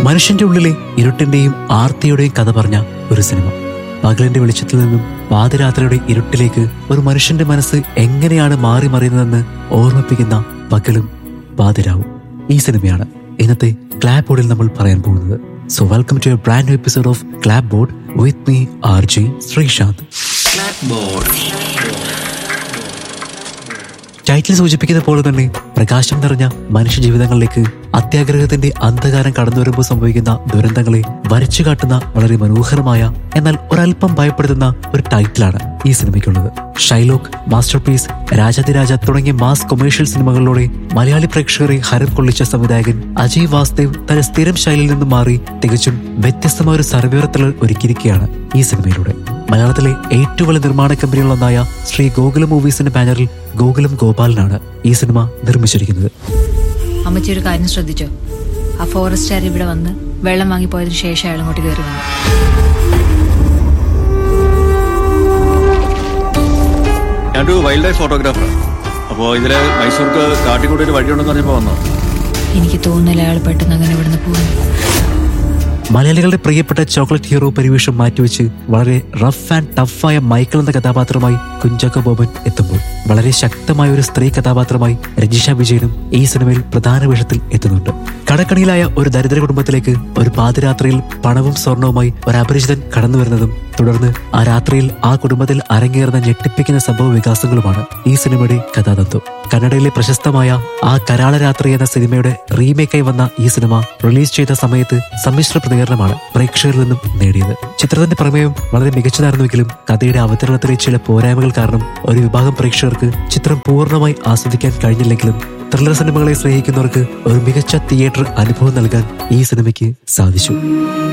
മനുഷ്യന്റെ ഉള്ളിലെ ഇരുട്ടിന്റെയും ആർത്തിയുടെയും കഥ പറഞ്ഞ ഒരു സിനിമ പകലിന്റെ വെളിച്ചത്തിൽ നിന്നും പാതിരാത്രിയുടെ ഇരുട്ടിലേക്ക് ഒരു മനുഷ്യന്റെ മനസ്സ് എങ്ങനെയാണ് മാറി മറിയുന്നതെന്ന് ഓർമ്മിപ്പിക്കുന്ന പകലും പാതിരാവും ഈ സിനിമയാണ് ഇന്നത്തെ ക്ലാബ് ബോർഡിൽ നമ്മൾ പറയാൻ പോകുന്നത് so welcome to brand new episode of club board with me R G Sreesanth title സൂചിപ്പിക്കുന്ന പോലെ തന്നെ പ്രകാശം നിറഞ്ഞ മനുഷ്യ ജീവിതങ്ങളിലേക്ക് അത്യാഗ്രഹത്തിന്റെ അന്ധകാരം കടന്നു വരുമ്പോൾ സംഭവിക്കുന്ന ദുരന്തങ്ങളെ വരച്ചു കാട്ടുന്ന വളരെ മനോഹരമായ എന്നാൽ ഒരല്പം ഭയപ്പെടുത്തുന്ന ഒരു ടൈറ്റിലാണ് ഈ സിനിമയ്ക്കുള്ളത് ഷൈലോക്ക് മാസ്റ്റർ പീസ് രാജാതിരാജ തുടങ്ങിയ മാസ് കൊമേഴ്ഷ്യൽ സിനിമകളിലൂടെ മലയാളി പ്രേക്ഷകരെ ഹരം കൊള്ളിച്ച സംവിധായകൻ അജയ് വാസ്ദേവ് തന്റെ സ്ഥിരം ശൈലിയിൽ നിന്നും മാറി തികച്ചും വ്യത്യസ്തമായ ഒരു സർവേറത്തിൽ ഒരുക്കിയിരിക്കുകയാണ് ഈ സിനിമയിലൂടെ മലയാളത്തിലെ ഏറ്റവും വലിയ നിർമ്മാണ കമ്പനികളൊന്നായ ശ്രീ ഗോകുലം മൂവീസിന്റെ ബാനറിൽ ഗോകുലം ഗോപാലനാണ് ഈ സിനിമ നിർമ്മിച്ചിരിക്കുന്നത് അമ്മച്ചി ഒരു കാര്യം ശ്രദ്ധിച്ചോ ആ ഫോറസ്റ്റുകാർ ഇവിടെ വന്ന് വെള്ളം വാങ്ങിപ്പോയതിനു ശേഷം അയാൾ അങ്ങോട്ട് കയറി വന്നു ഞാനൊരു വൈൽഡ് ലൈഫ് ഫോട്ടോഗ്രാഫർ അപ്പോൾ ഇതില് മൈസൂർക്ക് കാട്ടിക്കൂടെ ഒരു വഴിയുണ്ടെന്ന് പറഞ്ഞപ്പോൾ വന്നു എനിക്ക് തോന്നുന്നില്ല അയാൾ പെട്ടെന്ന് അങ്ങനെ ഇവിടുന്ന് പോകുന്നു മലയാളികളുടെ പ്രിയപ്പെട്ട ചോക്ലേറ്റ് ഹീറോ പരിവേഷം മാറ്റിവെച്ച് വളരെ റഫ് ആൻഡ് ടഫായ മൈക്കിൾ എന്ന കഥാപാത്രമായി കുഞ്ചാക്കോ ബോബൻ എത്തുമ്പോൾ വളരെ ശക്തമായ ഒരു സ്ത്രീ കഥാപാത്രമായി രജിഷ വിജയനും ഈ സിനിമയിൽ പ്രധാന വേഷത്തിൽ എത്തുന്നുണ്ട് കടക്കണിയിലായ ഒരു ദരിദ്ര കുടുംബത്തിലേക്ക് ഒരു പാതിരാത്രിയിൽ പണവും സ്വർണവുമായി ഒരു അപരിചിതൻ കടന്നു വരുന്നതും തുടർന്ന് ആ രാത്രിയിൽ ആ കുടുംബത്തിൽ അരങ്ങേറുന്ന ഞെട്ടിപ്പിക്കുന്ന സംഭവ വികാസങ്ങളുമാണ് ഈ സിനിമയുടെ കഥാതത്വം കന്നഡയിലെ പ്രശസ്തമായ ആ കരാള രാത്രി എന്ന സിനിമയുടെ റീമേക്കായി വന്ന ഈ സിനിമ റിലീസ് ചെയ്ത സമയത്ത് സമ്മിശ്ര പ്രതികരണമാണ് പ്രേക്ഷകരിൽ നിന്നും നേടിയത് ചിത്രത്തിന്റെ പ്രമേയം വളരെ മികച്ചതായിരുന്നുവെങ്കിലും കഥയുടെ അവതരണത്തിലെ ചില പോരായ്മകൾ കാരണം ഒരു വിഭാഗം പ്രേക്ഷകർക്ക് ചിത്രം പൂർണ്ണമായി ആസ്വദിക്കാൻ കഴിഞ്ഞില്ലെങ്കിലും ത്രില്ലർ സിനിമകളെ സ്നേഹിക്കുന്നവർക്ക് ഒരു മികച്ച തിയേറ്റർ അനുഭവം നൽകാൻ ഈ സിനിമയ്ക്ക് സാധിച്ചു